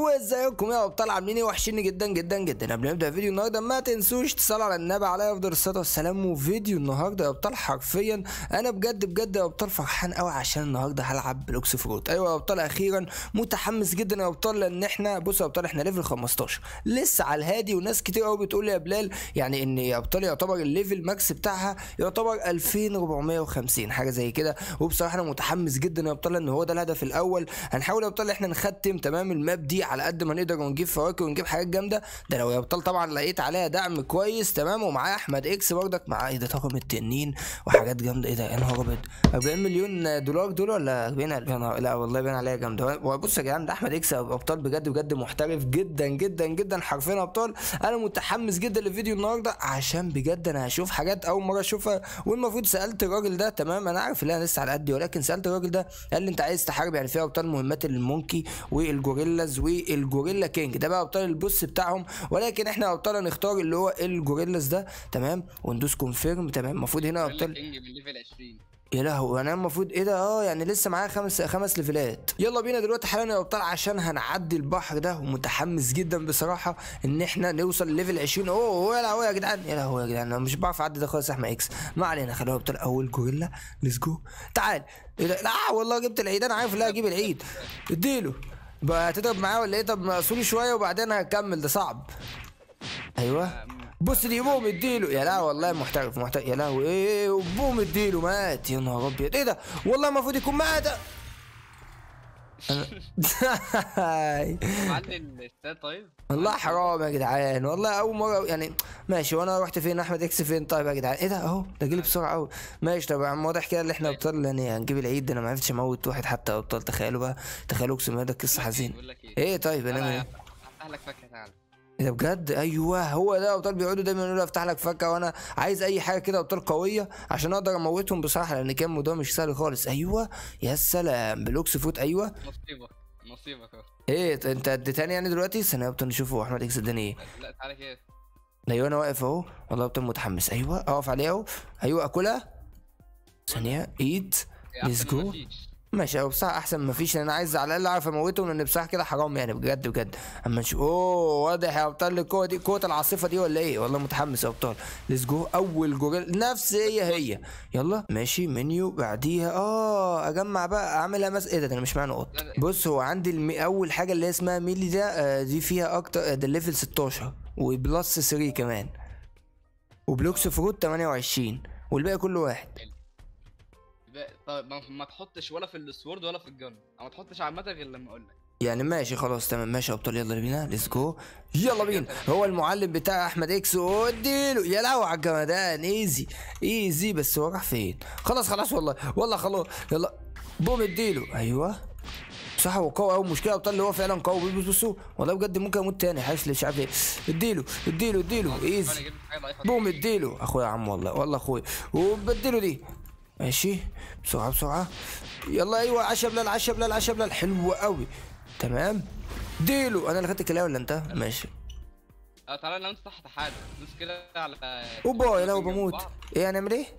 وازيكم يا ابطال عاملين ايه وحشيني جدا جدا جدا قبل ما نبدا فيديو النهارده ما تنسوش تصلوا على النبي عليه افضل الصلاه والسلام وفيديو النهارده يا ابطال حرفيا انا بجد بجد يا ابطال فرحان قوي عشان النهارده هلعب بلوكس فروت ايوه يا ابطال اخيرا متحمس جدا يا ابطال لان احنا بصوا يا ابطال احنا ليفل 15 لسه على الهادي وناس كتير قوي بتقول لي يا بلال يعني ان يا ابطال يعتبر الليفل ماكس بتاعها يعتبر 2450 حاجه زي كده وبصراحه انا متحمس جدا يا ابطال ان هو ده الهدف الاول هنحاول يا ابطال احنا نختم تمام الماب دي على قد ما نقدر ونجيب فواكه ونجيب حاجات جامده ده لو يا ابطال طبعا لقيت عليها دعم كويس تمام ومعاه احمد اكس برضك معاه ايه ده طاقم التنين وحاجات جامده ايه ده يا نهار ابيض 40 مليون دولار دول ولا 40 يا نهار لا والله باين عليها جامده بص يا جدعان ده احمد اكس يا ابطال بجد بجد محترف جدا جدا جدا حرفيا يا ابطال انا متحمس جدا للفيديو النهارده عشان بجد انا هشوف حاجات اول مره اشوفها والمفروض سالت الراجل ده تمام انا عارف ان انا لسه على قدي ولكن سالت الراجل ده قال لي انت عايز تحارب يعني فيها ابطال مهمات المونكي والجوريلاز والجوريلا كينج ده بقى ابطال البوس بتاعهم ولكن احنا ابطال هنختار اللي هو الجوريلاز ده تمام وندوس كونفيرم تمام المفروض هنا ابطال كينج من ليفل 20 يا لهوي انا المفروض ايه ده اه يعني لسه معايا خمس خمس ليفلات يلا بينا دلوقتي حالا يا ابطال عشان هنعدي البحر ده ومتحمس جدا بصراحه ان احنا نوصل لليفل 20 اوه يا لهوي يا جدعان يا لهوي يا جدعان انا مش بعرف اعدي ده خالص يا احمد اكس ما علينا خلونا ابطال اول جوريلا ليتس جو تعال ايه ده لا والله جبت العيد انا عارف لا اجيب العيد اديله بقى هتضرب معاه ولا ايه طب مقصولي شويه وبعدين هكمل ده صعب ايوه بص دي بوم اديله يا لا والله محترف محترف يا لهوي ايه بوم اديله مات يا نهار ابيض ايه ده والله المفروض يكون مات أنا- عندي الاستاد طيب والله حرام يا جدعان والله اول مره يعني ماشي وانا رحت فين احمد اكس فين طيب يا جدعان ايه ده اهو ده جه بسرعه قوي ماشي طب يا عم واضح كده ان احنا ابطال يعني هنجيب العيد ده انا ما عرفتش اموت واحد حتى ابطال تخيلوا بقى تخيلوا اقسم بالله ده قصه حزينه بقول لك ايه ايه طيب انا انا ايه هفتح لك فكه تعالى إيه ده بجد ايوه هو ده ابطال بيقعدوا دايما يقولوا افتح لك فكه وانا عايز اي حاجه كده ابطال قويه عشان اقدر اموتهم بصراحه لان كان الموضوع مش سهل خالص ايوه يا سلام بلوكس فوت ايوه نصيبك نصيبك اهو ايه انت اديتني يعني دلوقتي استنى يا ابطال نشوفه احمد اكس اداني ايه لا تعالى كده ايوه انا واقف اهو والله ابطال متحمس ايوه اقف عليه اهو ايوه اكلها ثانيه ايت إيه، ليتس أحسن ما جو فيش. ماشي هو بصراحه احسن ما فيش لان انا عايز على الاقل اعرف اموتهم لان بصراحه كده حرام يعني بجد بجد اما نشوف اوه واضح يا ابطال القوه دي قوه العاصفه دي ولا ايه والله متحمس يا ابطال ليتس جو اول جوريل نفس هي هي يلا ماشي منيو بعديها اه اجمع بقى اعملها مس ايه ده ده انا مش معايا نقط لا، لا. بص هو عندي المي... اول حاجه اللي هي اسمها ميلي ده آه، دي فيها اكتر آه، ده الليفل 16 وبلس 3 كمان وبلوكس فروت 28 والباقي كل واحد بقى- طيب ما, ما تحطش ولا في السورد ولا في الجن او ما تحطش عامه غير لما اقول لك يعني ماشي خلاص تمام ماشي يا ابطال يلا بينا ليتس جو يلا بينا هو المعلم بتاع احمد اكس وديله يا لهوي على الجمدان ايزي ايزي بس هو راح فين خلاص خلاص والله والله خلاص يلا بوم اديله ايوه صح هو قوي قوي المشكله ابطال اللي هو فعلا قوي بص بصوا والله بجد ممكن اموت تاني حاسس مش عارف ايه اديله اديله اديله انا ايزي جبت حاجه ضعيفه بوم اديله اخويا يا عم والله والله اخويا وبديله دي ماشي بسرعه بسرعه يلا ايوه عشا بلال عشا بلال عشا بلال حلو قوي تمام ديله انا اللي خدت الكلايه ولا انت ماشي اه تعالى لو انت تحت حاجه دوس كده على اوبا يا لو جنب بموت بعض. ايه هنعمل ايه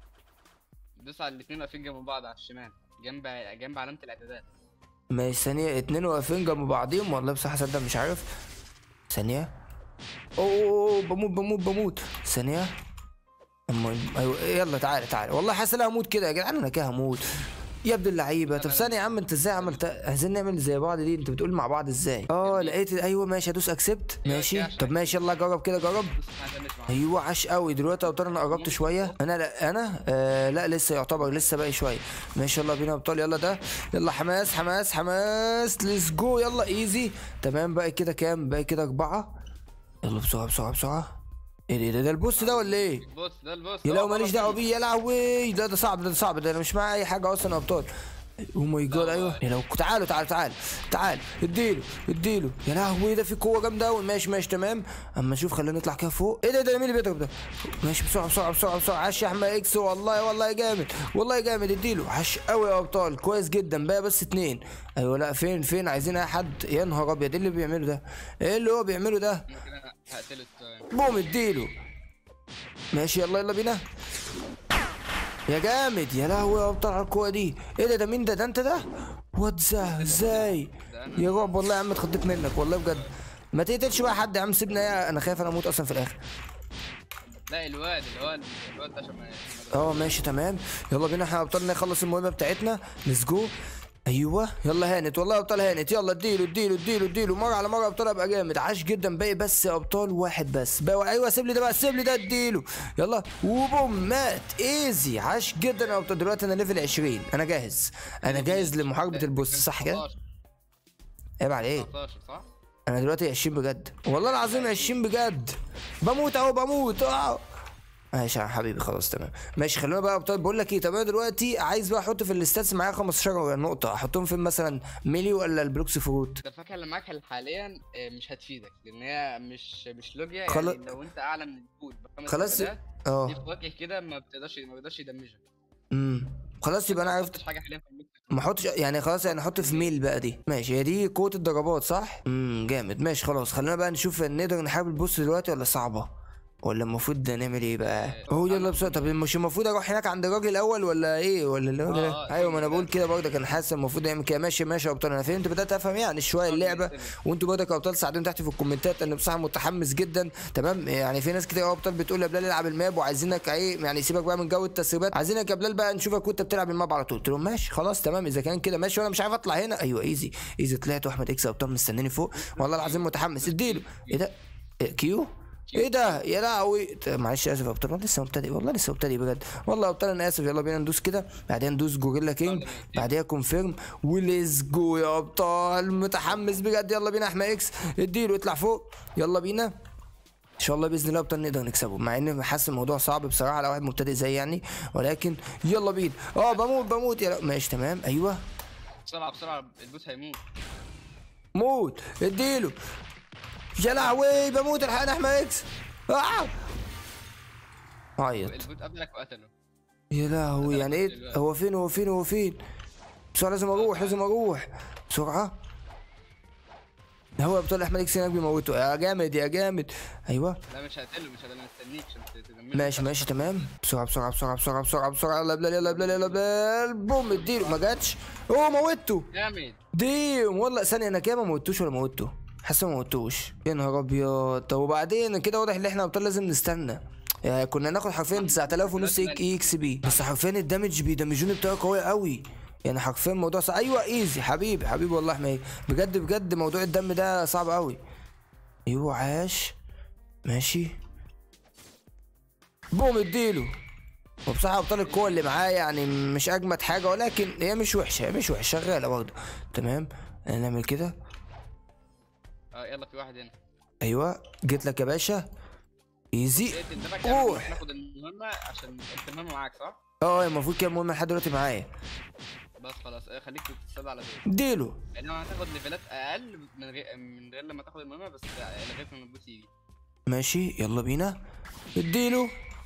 دوس على الاثنين واقفين جنب بعض على الشمال جنب جنب علامه الاعدادات ماشي ثانيه اتنين واقفين جنب بعضيهم والله بصراحه صدق مش عارف ثانيه اوه أوه، أوه، بموت بموت بموت ثانيه أما ايوه يلا تعالى تعالى والله حاسس ان انا هموت كده يا جدعان انا كده هموت يا ابن اللعيبه طب ثانيه يا عم انت ازاي عملت عايزين نعمل زي بعض دي انت بتقول مع بعض ازاي اه لقيت ايوه ماشي ادوس اكسبت ماشي طب ماشي يلا جرب كده جرب دوس احنا هنفنش معاك ايوه عاش قوي دلوقتي يا ابطال انا قربت شويه انا لا انا آه لا لسه يعتبر لسه باقي شويه ماشي يلا بينا يا ابطال يلا ده يلا حماس حماس حماس ليتس جو يلا ايزي تمام باقي كده كام باقي كده اربعه يلا بسرعه بسرعه بسرعه ايه ده- ده ده البوس ده ولا ايه بص ده البص يا لو ماليش دعوه بيه يا لهوي ده ده صعب ده صعب ده انا مش معايا اي حاجه اصلا يا ابطال او ماي جاد ايوه يا لو تعالوا تعالوا تعالوا تعال اديله اديله يا لهوي ده في قوه جامده قوي ماشي ماشي تمام اما نشوف خلينا نطلع كده فوق ايه ده ده مين اللي بيضرب ده ماشي بسرعه بسرعه بسرعه بسرعه عاش يا احمد اكس والله والله جامد والله جامد اديله عاش قوي يا ابطال كويس جدا بقى بس اتنين ايوه لا فين فين عايزين اي حد يا نهار ابيض ايه اللي بيعمله ده ايه اللي هو بيعمله ده ممكن انا هقتله الت- بوم اديله ماشي يلا يلا بينا يا جامد يا لهوي يا ابطال على القوه دي ايه ده ده مين ده ده انت ده وات ذا ازاي ده انا يا رعب والله يا عم اتخضيت منك والله بجد ما تقتلش بقى حد يا عم سيبنا ايه انا خايف انا اموت اصلا في الاخر لا الواد الواد الواد ده عشان ما اه ماشي تمام يلا بينا احنا ابطال نخلص المهمه بتاعتنا ليتس جو ايوه يلا هانت والله يا ابطال هانت يلا اديله اديله اديله اديله مره على مره يا ابطال ابقى جامد عاش جدا باقي بس يا ابطال واحد بس باقي ايوه سيب لي ده بقى سيب لي ده اديله يلا وبوم مات ايزي عاش جدا يا ابطال دلوقتي انا ليفل 20 انا جاهز انا جاهز لمحاربه البوس صح كده 19 عيب عليك 19 صح؟ انا دلوقتي 20 بجد والله العظيم 20 بجد بموت اهو بموت اه ماشي يا حبيبي خلاص تمام ماشي خلونا بقى ابطال بقول لك ايه طب انا دلوقتي عايز بقى احط في الاستاتس معايا 15 نقطه احطهم فين مثلا ميلي ولا البلوكس فروت ده الفاكهه اللي معاك حاليا آه، مش هتفيدك لان هي مش مش لوجيا خلا- يعني لو انت اعلى من الكود بخمس خلاص وحدات، دي اه فواكه كده ما بتقدرش ما بيقدرش يدمجها امم خلاص يبقى انا ما عرفت تحطش حاجه حاليا في الميكس ما احطش يعني خلاص يعني احط في ميل بقى دي ماشي هي دي قوه الضربات صح امم جامد ماشي خلاص خلينا بقى نشوف نقدر نحارب البوس دلوقتي ولا صعبه ولا المفروض نعمل ايه بقى هو يلا بسرعه طب مش المفروض اروح هناك عند الراجل الاول ولا ايه ولا الراجل آه، ده؟ آه، ايوه ما انا كده. بقول كده برضه كان حاسس المفروض نعمل كده ماشي ماشي يا ابطال انا فهمت بدات افهم يعني شويه اللعبه وانتوا برضه يا ابطال ساعدوني تحت في الكومنتات انا بصراحه متحمس جدا تمام يعني في ناس كتير قوي ابطال بتقول يا بلال العب الماب وعايزينك ايه يعني سيبك بقى من جو التسريبات عايزينك يا بلال بقى نشوفك وانت بتلعب الماب على طول قلت لهم ماشي خلاص تمام اذا كان كده ماشي وانا مش عارف اطلع هنا ايوه ايزي ايزي طلعت واحمد اكس يا ابطال مستنيني فوق والله العظيم متحمس اديله ايه ده إيه كيو ايه ده يا لهوي طب معلش اسف يا ابطال والله لسه مبتدئ والله لسه مبتدئ بجد والله يا ابطال انا اسف يلا بينا ندوس كده بعدين ندوس جوريلا كينج بعديها كونفيرم وليز جو يا ابطال متحمس بجد يلا بينا احمد اكس اديله اطلع فوق يلا بينا ان شاء الله باذن الله ابطال نقدر نكسبه مع ان حاسس الموضوع صعب بصراحه على واحد مبتدئ زي يعني ولكن يلا بينا اه بموت بموت يا ماشي تمام ايوه بسرعه بسرعه البوس هيموت موت اديله يا لهوي بموت الحقني احمد اكس آه. عيط البوت قبلك وقتله يا لهوي يعني ايه دلوقتي. هو فين هو فين هو فين بسرعه لازم اروح لازم اروح بسرعه هو ابطال احمد اكس هناك بيموته يا جامد يا جامد ايوه لا مش هقتله مش هقتله مستنيك عشان تدمره ماشي ماشي تمام بسرعه بسرعه بسرعه بسرعه بسرعه بسرعه يلا يا بلال يلا يا بلال يلا يا بلال بوم اديله ما جاتش اوه موته جامد ديم والله ثانيه انا كده ما موتوش ولا موته حاسس ما موتوش يا نهار ابيض طب وبعدين كده واضح ان احنا ابطال لازم نستنى يعني كنا ناخد حرفيا 9000 ونص اي اكس بي بس حرفيا الدمج بيدمجوني بطريقه قويه قوي يعني حرفيا الموضوع صعب ايوه ايزي حبيبي حبيبي والله احمد بجد بجد موضوع الدم ده صعب قوي ايوه عاش ماشي بوم اديله وبصراحه ابطال القوه اللي معايا يعني مش اجمد حاجه ولكن هي مش وحشه هي مش وحشه شغاله برضه تمام نعمل كده اه يلا في واحد هنا ايوه جيت لك يا باشا ايزي اقتل ده بقى روح. كمان ناخد المهمه عشان انت المهمه معاك صح؟ اه المفروض كده المهم لحد دلوقتي معايا بس خلاص آه، خليك تتصل على طول اديله انما هتاخد ليفلات اقل من غير من غير لما تاخد المهمه بس لغايه ما البوس يجي ماشي يلا بينا اديله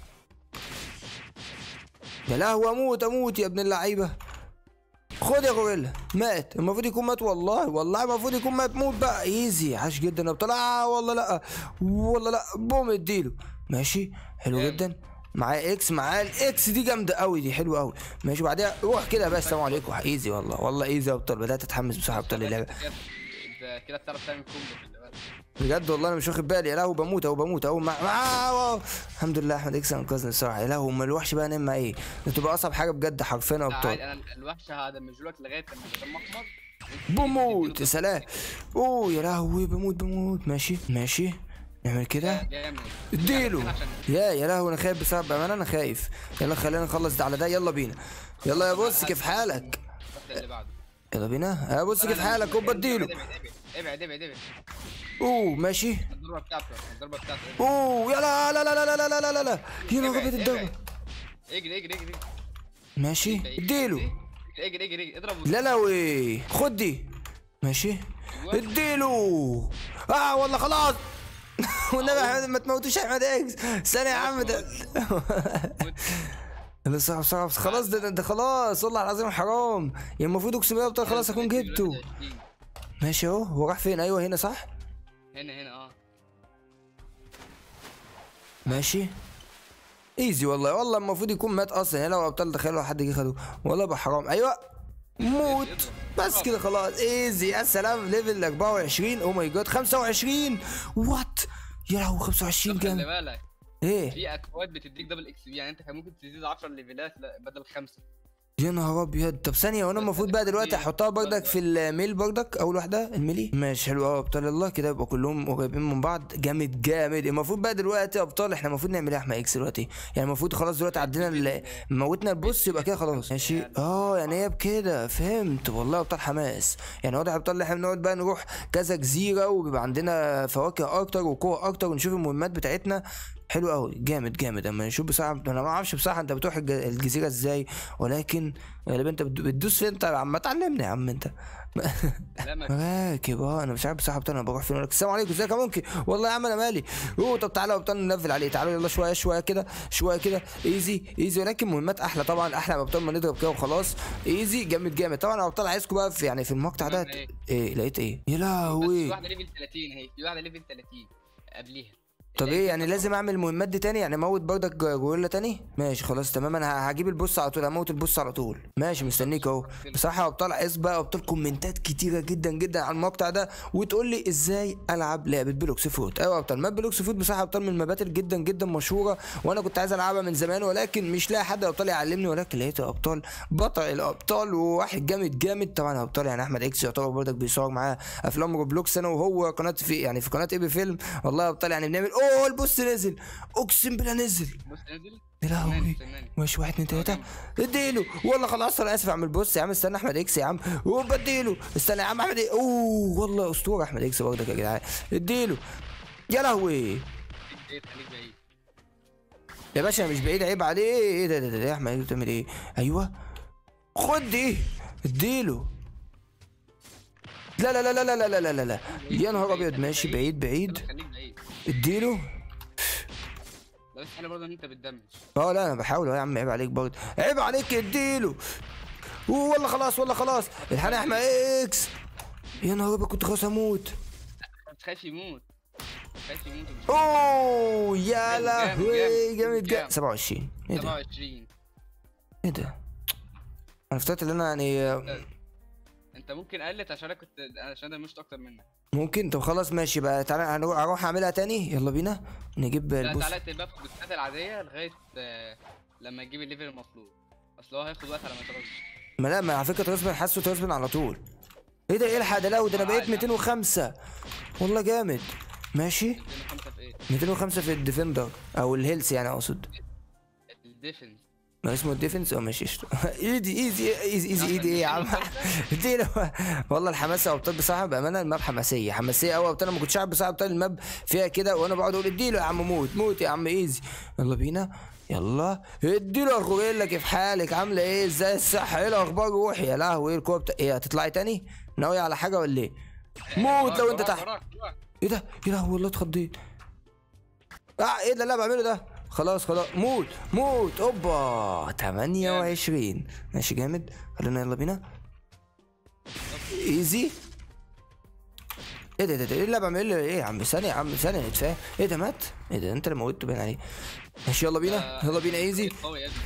يا لهوي اموت اموت يا ابن اللعيبه خد يا غوريلا مات المفروض يكون مات والله والله المفروض يكون مات موت بقى ايزي عاش جدا يا ابطال آه والله لا والله لا بوم اديله ماشي حلو جامد. جدا معاه اكس معاه الاكس دي جامده قوي دي حلوه قوي ماشي بعدها روح كده بس السلام عليكم ايزي والله والله ايزي يا ابطال بدات اتحمس بصراحه ابطال اللعبه كده- انت كده بتعرف تعمل كومبو خلي بالك. بجد والله انا مش واخد بالي يا لهوي بموت اهو بموت اهو مع... مع... الحمد لله احمد اكس انقذني الصراحه يا لهوي امال الوحش بقى نعمل معاه ايه ده تبقى اصعب حاجه بجد حرفيا يا لا عادي ابطال انا الوحش هدمجه لك لغايه لما الدم احمر بموت يا سلام اوه يا لهوي بموت بموت ماشي ماشي نعمل كده جامد اديله عشان يا يا لهوي انا خايف بسبب بامانه انا خايف يلا خلينا نخلص ده على ده يلا بينا يلا يا بص كيف حالك روح اللي بعده يلا بينا يا بص كيف حالك هوبا اديله ابعد ابعد ابعد ابعد اوه ماشي الضربه بتاعته الضربه بتاعته اوه يا لا لا لا لا لا لا لا لا لا يا نهار ابيض الضربه اجري اجري اجري ماشي اديله اجري اجري اجري اضرب لا لا وي خد دي ماشي اديله اه والله خلاص والنبي يا احمد ما تموتوش يا احمد اكس ثانية يا عم ده لا صعب صعب خلاص ده, ده, ده خلاص والله العظيم حرام يعني المفروض اقسم بالله بتاع خلاص اكون جبته ماشي اهو هو راح فين ايوه هنا صح هنا هنا اه ماشي ايزي والله والله المفروض يكون مات اصلا يعني لو ابطال تخيلوا حد جه خده والله بقى حرام ايوه موت بس كده خلاص ايزي يا سلام ليفل 24 او ماي جاد 25 وات يا لهوي 25 طب خلي جامد بالك ايه في اكواد بتديك دبل اكس بي يعني انت كان ممكن تزيد 10 ليفلات لا بدل خمسه يا نهار ابيض طب ثانيه وانا المفروض بقى دلوقتي احطها بردك في الميل بردك اول واحده الميلي ماشي حلو قوي ابطال الله كده يبقى كلهم قريبين من بعض جامد جامد المفروض بقى دلوقتي يا ابطال احنا المفروض نعمل ايه يا احمد اكس دلوقتي يعني المفروض خلاص دلوقتي عدينا ال- موتنا البوس يبقى كده خلاص ماشي اه يعني هي بكده فهمت والله يا ابطال حماس يعني واضح يا ابطال ان احنا بنقعد بقى نروح كذا جزيره وبيبقى عندنا فواكه اكتر وقوه اكتر ونشوف المهمات بتاعتنا حلو قوي جامد جامد اما نشوف بصراحه انا ما اعرفش بصراحه انت بتروح الج- الجزيره ازاي ولكن غالبا انت بت- بتدوس فين انت يا عم ما تعلمني يا عم انت لا ما مراكب اه انا مش عارف بصراحه بتاع انا بروح فين أقول لك السلام عليكم ازيك يا ممكن والله يا عم انا مالي اوه طب تعالى يا ابطال ننفل عليه تعالوا يلا شويه شويه كده شويه كده ايزي ايزي ولكن مهمات احلى طبعا احلى يا ابطال ما نضرب كده وخلاص ايزي جامد جامد طبعا يا ابطال عايزكم بقى في يعني في المقطع ده ايه؟ ايه لقيت ايه يا بس في لهوي واحده ليفل 30 اهي في واحده ليفل 30 قبليها طب اللي هي ايه كده يعني لازم اعمل المهمات دي تاني يعني موت بردك جوريلا تاني ماشي خلاص تمام انا ه- هجيب البص على طول هموت البص على طول ماشي مستنيك اهو بصراحه يا ابطال عايز بقى ابطال كومنتات كتيره جدا جدا على المقطع ده وتقول لي ازاي العب لعبه بلوكس فروت ايوه يا ابطال ماب بلوكس فروت بصراحه يا ابطال من المبات جدا جدا مشهوره وانا كنت عايز العبها من زمان ولكن مش لاقي حد يا ابطال يعلمني ولكن لقيت يا ابطال بطل الابطال وواحد جامد جامد طبعا يا ابطال يعني احمد اكس يعتبر برضك بيصور معاه افلام روبلوكس انا وهو قناه في يعني في قناه اي بي فيلم والله يا ابطال يعني بنعمل اوه البوس نزل اقسم بالله نزل بص نزل يا استناني لهوي استناني ماشي واحد اتنين تلاته اديله والله خلاص انا اسف اعمل بص يا عم استنى احمد اكس يا عم وبديله استنى يا عم احمد إكس. اوه والله اسطوره احمد اكس برضك يا جدعان اديله يا لهوي ايه خليك بعيد يا باشا أنا مش بعيد عيب عليه ايه ده ده ده, ده يا احمد اكس بتعمل ايه ايوه خد دي اديله لا لا لا لا لا لا لا لا لا يا نهار ابيض ماشي بعيد بعيد خليك بعيد اديله لا بس احنا برضه ان انت بتدمج اه لا انا بحاول أهو يا عم عيب عليك برضه عيب عليك اديله أوه، والله خلاص والله خلاص الحق يا احمد اكس يا نهار ابيض كنت خلاص هموت بس خايف يموت خايف يموت ومش- اوه يا جامد، لهوي جامد، جامد جامد جامد. 27 ايه ده 27 ايه ده انا افتكرت ان انا يعني انت ممكن قلت عشان انا كنت عشان انا مش اكتر منك ممكن طب خلاص ماشي بقى تعالى هنروح اروح اعملها تاني يلا بينا نجيب لا البوس تعالى تبقى في البوستات العاديه لغايه آه، لما تجيب الليفل المطلوب اصل هو هياخد وقت على ما يترد ما لا ما على فكره تغصب حاسه تغصب على طول ايه ده ايه الحق ده لا ده انا بقيت عادي. 205 والله جامد ماشي 205 في ايه 205 في الديفندر او الهيلث يعني اقصد الديفنس ما اسمه الديفنس او ماشي قشطة. ايدي ايزي ايزي ايزي ايدي ايه يا عم اديله والله الحماسه يا ابطال بصراحه بامانه الماب حماسيه حماسيه قوي يا ابطال انا ما كنتش عارف بصراحه ابطال الماب فيها كده وانا بقعد اقول اديله يا عم موت موت يا عم ايزي يلا بينا يلا اديله يا غوريلا كيف حالك عامله ايه ازاي الصحه ايه الاخبار روحي يا لهوي ايه الكوره بتا... ايه هتطلعي تاني ناويه على حاجه ولا ايه موت لو انت وراك- تحت وراك- وراك. ايه ده يا لهوي والله اتخضيت اه ايه ده اللي انا بعمله ده خلاص خلاص موت موت اوبا 28 ماشي جامد خلينا يلا بينا ايزي ايه ده ده ده ايه اللي أنا بعمله ايه يا عم ثانيه يا عم ثانيه نتفاهم ايه ده مات ايه ده انت اللي موتته باين عليه ماشي يلا بينا يلا بينا ايزي قوي يا ابني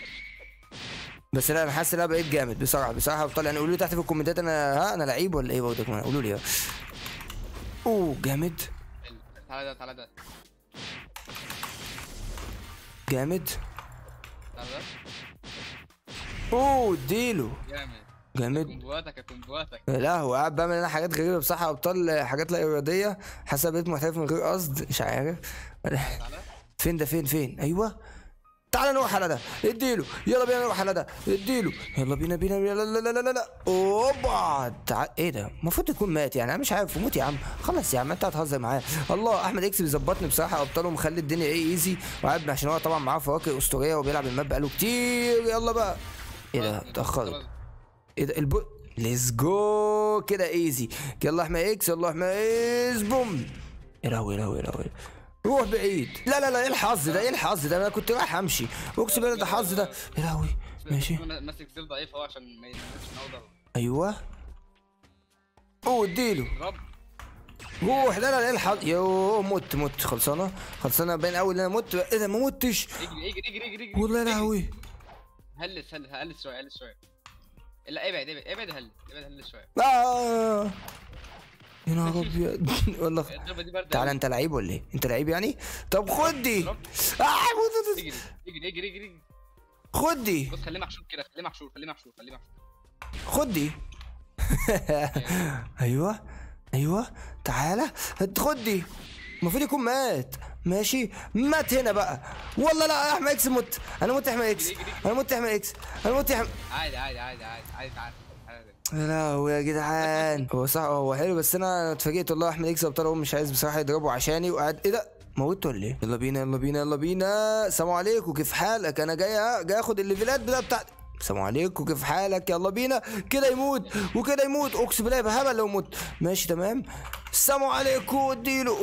بس لا انا حاسس ان انا بقيت جامد بصراحه بصراحه ابطال يعني قولوا لي تحت في الكومنتات انا ها انا لعيب ولا ايه برضك ما قولوا لي ها. اوه جامد تعالى ده تعالى ده جامد تعالى ده اوه اديله جامد جامد كومبواتك يا كومبواتك لا هو قاعد بعمل انا حاجات غريبه بصراحه يا ابطال حاجات لا اراديه حسب بقيت محترف من غير قصد مش عارف تعالى فين ده فين فين ايوه تعال نروح على ده اديله يلا بينا نروح على ده اديله يلا بينا بينا بينا لا لا لا لا لا لا اوبا تع... ايه ده المفروض يكون مات يعني انا مش عارف موت يا عم خلاص يا عم انت هتهزر معايا الله احمد اكس بيظبطني بصراحه ابطاله مخلي الدنيا ايه ايزي وقاعد عشان هو طبعا معاه فواكه اسطوريه وبيلعب الماب بقاله كتير يلا بقى ايه ده اتاخرت ايه ده البو ليتس جو كده ايزي يلا احمد اكس يلا احمد اكس بوم يا لهوي يا لهوي يا لهوي روح بعيد لا لا لا ايه الحظ ده ايه الحظ ده انا كنت رايح امشي اقسم بالله ده حظ ده يا لهوي ماشي ماسك سيل ضعيف اهو عشان ما ينزلش من اول ضربه ايوه اوه اديله رب روح لا لا لا ايه الحظ يوه مت مت خلصانه خلصانه باين اول ان انا مت ايه ده ما متش اجري اجري اجري اجري اجري والله يا اجري. لهوي هلس هلس هلس شويه هلس شويه لا ابعد ابعد ابعد هل ابعد هل شويه آه. يا نهار ابيض والله الضربه دي برده تعالى انت لعيب ولا ايه؟ انت لعيب يعني؟ طب خد دي آه، اجري اجري اجري اجري اجري خد دي بص خليه محشور كده خليه محشور خليه محشور خليه محشور خد دي ايوه ايوه تعالى خد دي المفروض يكون مات ماشي مات هنا بقى والله لا يا احمد اكس مت انا مت يا احمد اكس انا مت يا احمد اكس انا مت يا احمد عادي عادي عادي عادي عادي تعالى تعالى. يا لهوي يا جدعان هو صح هو حلو بس انا اتفاجئت والله احمد اكس ابطال هو مش عايز بصراحه يضربه عشاني وقعد ايه ده موته ولا ايه؟ يلا بينا يلا بينا يلا بينا السلام عليكم كيف حالك؟ انا جاي جاي اخد الليفلات بتاع بتاعتي السلام عليكم كيف حالك يلا بينا كده يموت وكده يموت اقسم بالله يبقى هبل لو مت ماشي تمام السلام عليكم اديله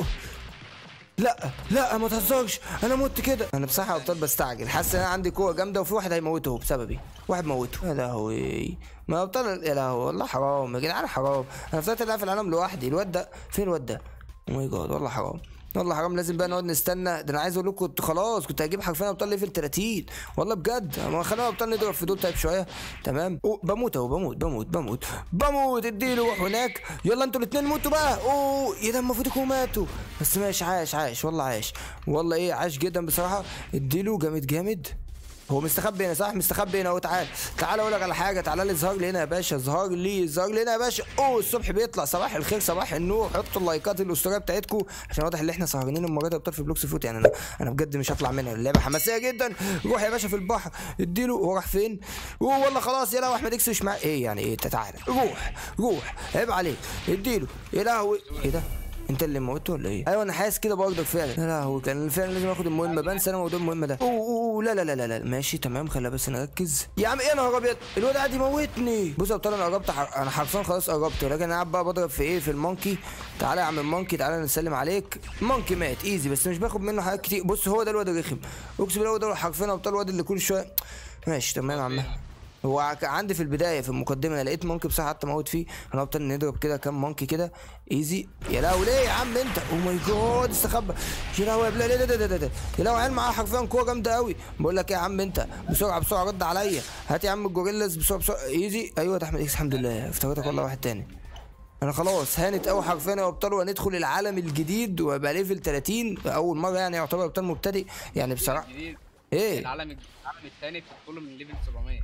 لا لا ما تهزرش انا مت كده انا بصراحه يا ابطال بستعجل حاسس ان انا عندي قوه جامده وفي واحد هيموته بسببي واحد موته يا لهوي ما ابطال يا لهوي والله حرام يا جدعان حرام انا فضلت العب في العالم لوحدي الواد ده فين الواد ده او ماي جاد والله حرام والله حرام لازم بقى نقعد نستنى ده انا عايز اقول لكم كنت خلاص كنت هجيب حرفيا ابطال ليفل 30 والله بجد ما خلينا ابطال نضرب في دول تايب شويه تمام أوه بموت اهو بموت بموت بموت بموت اديله روح هناك يلا انتوا الاثنين موتوا بقى اوه ايه ده المفروض يكونوا ماتوا بس ماشي عاش عاش والله عاش والله ايه عاش جدا بصراحه اديله جامد جامد هو مستخبي هنا صح مستخبي هنا اهو تعال تعال اقول لك على حاجه تعال لي اظهر لي هنا يا باشا اظهر لي اظهر لي هنا يا باشا اوه الصبح بيطلع صباح الخير صباح النور حطوا اللايكات الاسطوريه بتاعتكم عشان واضح ان احنا سهرانين المره دي ابطال في بلوكس فوت يعني انا انا بجد مش هطلع منها اللعبه حماسيه جدا روح يا باشا في البحر اديله هو راح فين اوه والله خلاص يا لهوي احمد اكس مش معاه ايه يعني ايه تعالى روح روح عيب عليك اديله يا لهوي ايه ده انت اللي موته ولا ايه؟ ايوه انا حاسس كده برضك فعلا يا لهوي كان فعلا لازم اخد المهمه بنسى انا موضوع المهمه ده اوه اوه أوه، لا لا لا لا لا ماشي تمام خلينا بس نركز يا عم ايه يا نهار ابيض الواد قاعد يموتني بص يا ابطال انا قربت ح- انا حرفيا خلاص قربت ولكن انا قاعد بقى بضرب في ايه في المونكي تعالى يا عم المونكي تعالى نسلم عليك المونكي مات ايزي بس مش باخد منه حاجات كتير بص هو ده الواد الرخم اقسم بالله هو ده حرفيا ابطال الواد اللي كل شويه ماشي تمام يا عم هو ع- عندي في البدايه في المقدمه انا لقيت مونكي بصراحه حتى موت فيه انا ابطل نضرب كده كام مونكي كده ايزي يا لهوي ليه يا عم انت او ماي جاد استخبى يا لهوي يا بلا ليه ده ده ده ده يا لهوي عيال معاه حرفيا قوه جامده قوي بقول لك ايه يا عم انت بسرعه بسرعه رد عليا هات يا عم الجوريلاز بسرعه بسرعه ايزي ايوه ده احمد اكس الحمد لله افتكرتك والله واحد تاني انا خلاص هانت قوي حرفيا يا ابطال وهندخل العالم الجديد وابقى ليفل 30 اول مره يعني يعتبر ابطال مبتدئ يعني بصراحه الجديد ايه العالم العالم الثاني بتدخله من ليفل 700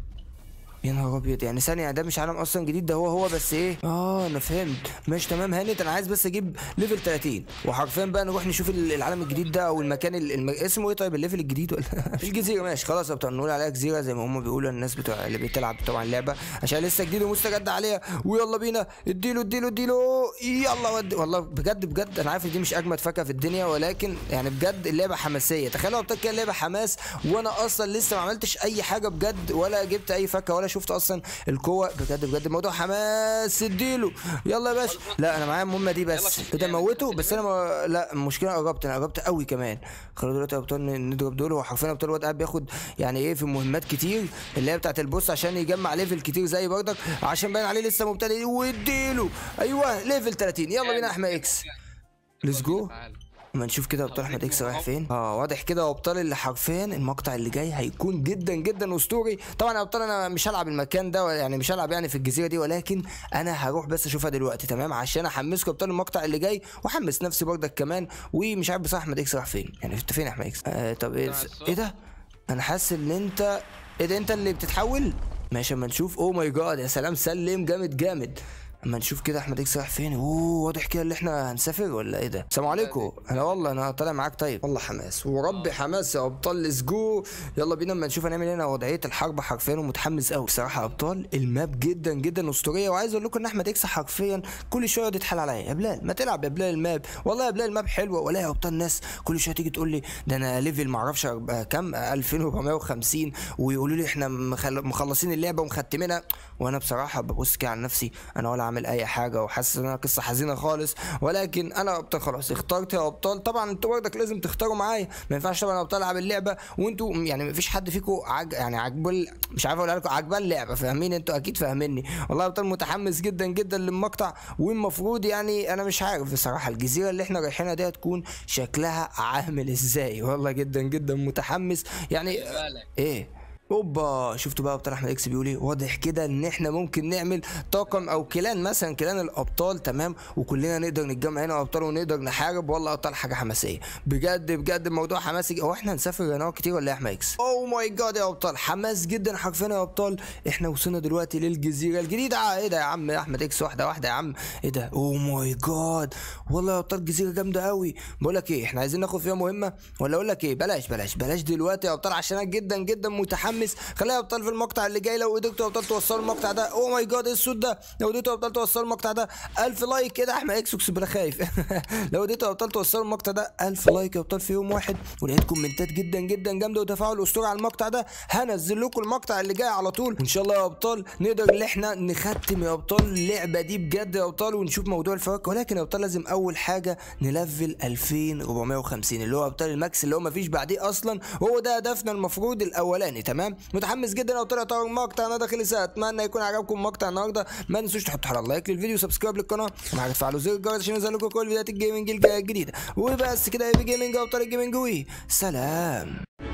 يا نهار ابيض يعني ثانية ده مش عالم اصلا جديد ده هو هو بس ايه اه انا فهمت ماشي تمام هانت انا عايز بس اجيب ليفل 30 وحرفيا بقى نروح نشوف ال- العالم الجديد ده او المكان ال- الم... اسمه ايه طيب الليفل الجديد ولا مش جزيرة ماشي خلاص يا بتوع نقول عليها جزيرة زي ما هم بيقولوا الناس بتوع اللي بتلعب طبعا اللعبة عشان لسه جديد ومستجد عليها ويلا بينا اديله اديله اديله يلا ودي والله بجد بجد انا عارف إن دي مش اجمد فاكهة في الدنيا ولكن يعني بجد اللعبة حماسية تخيلوا يا ابطال كده اللعبة حماس وانا اصلا لسه ما عملتش اي حاجة بجد ولا جبت اي فاكهة ولا شفت اصلا القوة بجد بجد الموضوع حماس اديله يلا يا باشا لا انا معايا المهمة دي يلا بس شوف كده يعني. موته بس انا ما... لا المشكلة قربت انا قربت قوي كمان خلوا دلوقتي يا ابطال نضرب دول هو حرفيا ابطال الواد قاعد بياخد يعني ايه في مهمات كتير اللي هي بتاعت البوس عشان يجمع ليفل كتير زي برضك عشان باين عليه لسه مبتدئ واديله ايوه ليفل 30 يلا بينا يا احمد اكس ليتس جو تعال اما نشوف كده ابطال احمد اكس رايح فين اه واضح كده يا ابطال اللي حرفيا المقطع اللي جاي هيكون جدا جدا اسطوري طبعا يا ابطال انا مش هلعب المكان ده ولا- يعني مش هلعب يعني في الجزيره دي ولكن انا هروح بس اشوفها دلوقتي تمام عشان احمسكم ابطال المقطع اللي جاي واحمس نفسي برضك كمان ومش عارف بصراحه احمد اكس راح فين يعني انت فين يا احمد اكس آه طب ايه بتاع الصوت. ايه ده انا حاسس ان انت ايه ده انت اللي بتتحول ماشي اما نشوف اوه ماي جاد يا سلام سلم جامد جامد اما نشوف كده احمد اكس رايح فين اوه واضح كده اللي احنا هنسافر ولا ايه ده السلام عليكم انا والله انا طالع معاك طيب والله حماس وربي حماس يا ابطال ليتس جو يلا بينا اما نشوف هنعمل ايه هنا وضعيه الحرب حرفيا ومتحمس قوي بصراحه يا ابطال الماب جدا جدا اسطوريه وعايز اقول لكم ان احمد اكس حرفيا كل شويه يقعد يتحال عليا يا بلال ما تلعب يا بلال الماب والله يا بلال الماب حلوه ولا يا ابطال الناس كل شويه تيجي تقول لي ده انا ليفل ما اعرفش أرب- كام 2450 ويقولوا لي احنا مخل- مخلصين اللعبه ومختمينها وانا بصراحه ببص كده على نفسي انا ولا عامل اي حاجه وحاسس ان انا قصه حزينه خالص ولكن انا ابطال خلاص اخترت يا ابطال طبعا انتوا برضك لازم تختاروا معايا ما ينفعش طبعا يا ابطال العب اللعبه وانتوا يعني ما فيش حد فيكم عج يعني عجبال مش عارف اقول لكم عجبال اللعبه فاهمين انتوا اكيد فاهميني والله يا ابطال متحمس جدا جدا للمقطع والمفروض يعني انا مش عارف بصراحه الجزيره اللي احنا رايحينها دي هتكون شكلها عامل ازاي والله جدا جدا متحمس يعني بالك ايه اوبا شفتوا بقى ابطال احمد اكس بيقول ايه واضح كده ان احنا ممكن نعمل طاقم او كلان مثلا كلان الابطال تمام وكلنا نقدر نتجمع هنا ابطال ونقدر نحارب والله ابطال حاجه حماسيه بجد بجد الموضوع حماسي هو احنا هنسافر هنا كتير ولا ايه يا احمد اكس اوه ماي جاد يا ابطال حماس جدا حرفيا يا ابطال احنا وصلنا دلوقتي للجزيره الجديده آه، ايه ده يا عم احمد اكس واحده واحده يا عم ايه ده اوه ماي جاد والله يا ابطال جزيره جامده قوي بقول لك ايه احنا عايزين ناخد فيها مهمه ولا اقول لك ايه بلاش بلاش بلاش دلوقتي يا ابطال عشان انا جدا جدا متحمس خلينا يا ابطال في المقطع اللي جاي لو قدرتوا يا ابطال توصلوا المقطع ده اوه ماي جاد ايه الصوت ده لو قدرتوا يا ابطال توصلوا المقطع ده 1000 لايك كده احمد اكس اقسم بالله خايف لو قدرتوا يا ابطال توصلوا المقطع ده 1000 لايك يا ابطال في يوم واحد ولقيت كومنتات جدا جدا جامده وتفاعل اسطوري على المقطع ده هنزل لكم المقطع اللي جاي على طول وان شاء الله يا ابطال نقدر ان احنا نختم يا ابطال اللعبه دي بجد يا ابطال ونشوف موضوع الفواكه ولكن يا ابطال لازم اول حاجه نلفل 2450 اللي هو ابطال الماكس اللي هو مفيش بعديه اصلا وهو ده هدفنا المفروض الاولاني تمام متحمس جدا يا ابطال يا طبعا المقطع انا داخل ساعه اتمنى يكون عجبكم مقطع النهارده ما تنسوش تحطوا على لايك للفيديو وسبسكرايب للقناه ومعاك تفعلوا زر الجرس عشان ينزل لكم كل فيديوهات الجيمنج الجديده وبس كده يا بي جيمنج ابطال الجيمنج وي سلام